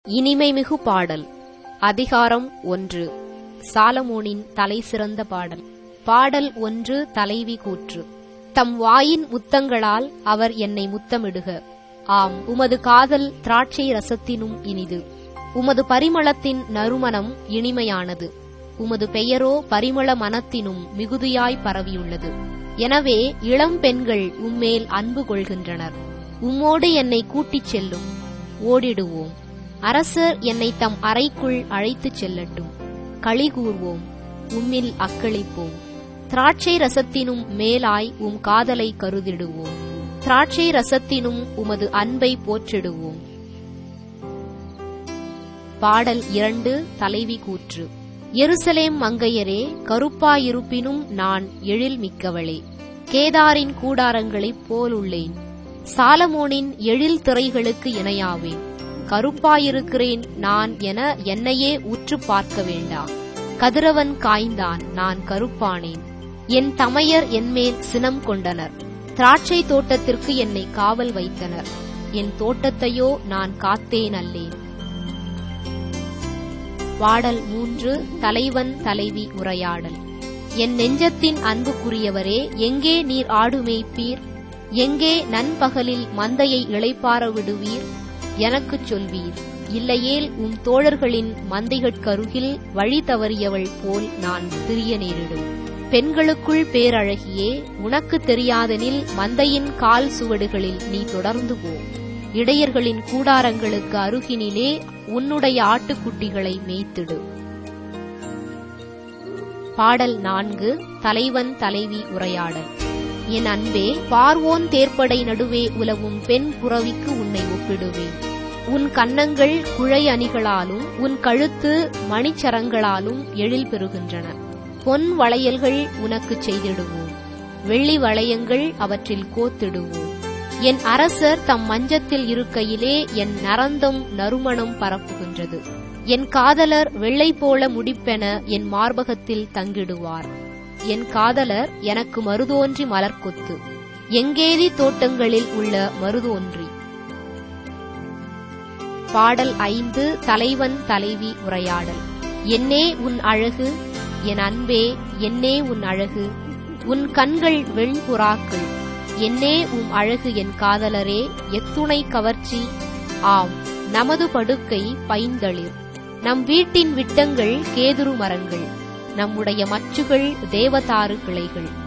இனிமைமிகு பாடல் அதிகாரம் ஒன்று சாலமோனின் தலைசிறந்த பாடல் பாடல் ஒன்று தலைவி கூற்று தம் வாயின் முத்தங்களால் அவர் என்னை முத்தமிடுக ஆம் உமது காதல் திராட்சை ரசத்தினும் இனிது உமது பரிமளத்தின் நறுமணம் இனிமையானது உமது பெயரோ பரிமள மனத்தினும் மிகுதியாய் பரவியுள்ளது எனவே இளம் பெண்கள் உம்மேல் அன்பு கொள்கின்றனர் உம்மோடு என்னை கூட்டிச் செல்லும் ஓடிடுவோம் அரசர் என்னை தம் அறைக்குள் அழைத்துச் செல்லட்டும் களி கூர்வோம் உம்மில் அக்களிப்போம் திராட்சை ரசத்தினும் மேலாய் உம் காதலை கருதிடுவோம் திராட்சை ரசத்தினும் உமது அன்பை போற்றிடுவோம் பாடல் இரண்டு தலைவி கூற்று எருசலேம் மங்கையரே கருப்பாயிருப்பினும் நான் எழில் மிக்கவளே கேதாரின் கூடாரங்களைப் போலுள்ளேன் சாலமோனின் எழில் திரைகளுக்கு இணையாவேன் கருப்பாயிருக்கிறேன் நான் என என்னையே உற்று பார்க்க வேண்டா கதிரவன் காய்ந்தான் நான் கருப்பானேன் என் தமையர் என்மேல் சினம் கொண்டனர் திராட்சை தோட்டத்திற்கு என்னை காவல் வைத்தனர் என் தோட்டத்தையோ நான் காத்தேன் அல்லேன் பாடல் மூன்று தலைவன் தலைவி உரையாடல் என் நெஞ்சத்தின் அன்புக்குரியவரே எங்கே நீர் ஆடு மேய்ப்பீர் எங்கே நண்பகலில் மந்தையை இளைப்பார விடுவீர் எனக்குச் சொல்வீர் இல்லையேல் உம் தோழர்களின் மந்தைகட்கருகில் வழி தவறியவள் போல் நான் திரிய நேரிடும் பெண்களுக்குள் பேரழகியே உனக்கு தெரியாதெனில் மந்தையின் கால் சுவடுகளில் நீ தொடர்ந்து போ இடையர்களின் கூடாரங்களுக்கு அருகினிலே உன்னுடைய ஆட்டுக்குட்டிகளை மேய்த்திடு பாடல் நான்கு தலைவன் தலைவி உரையாடல் என் அன்பே பார்வோன் தேர்ப்படை நடுவே உலவும் பெண் புறவிக்கு உன்னை ஒப்பிடுவேன் உன் கன்னங்கள் குழை அணிகளாலும் உன் கழுத்து மணிச்சரங்களாலும் எழில் பெறுகின்றன பொன் வளையல்கள் உனக்குச் செய்திடுவோம் வெள்ளி வளையங்கள் அவற்றில் கோத்திடுவோம் என் அரசர் தம் மஞ்சத்தில் இருக்கையிலே என் நரந்தம் நறுமணம் பரப்புகின்றது என் காதலர் வெள்ளை போல முடிப்பென என் மார்பகத்தில் தங்கிடுவார் என் காதலர் எனக்கு மருதோன்றி மலர்கொத்து எங்கேதி தோட்டங்களில் உள்ள மருதோன்றி பாடல் ஐந்து தலைவன் தலைவி உரையாடல் என்னே உன் அழகு என் அன்பே என்னே உன் அழகு உன் கண்கள் வெண்புறாக்கள் என்னே உம் அழகு என் காதலரே எத்துணை கவர்ச்சி ஆம் நமது படுக்கை பைந்தளிர் நம் வீட்டின் விட்டங்கள் கேதுரு மரங்கள் நம்முடைய மச்சுகள் தேவதாரு கிளைகள்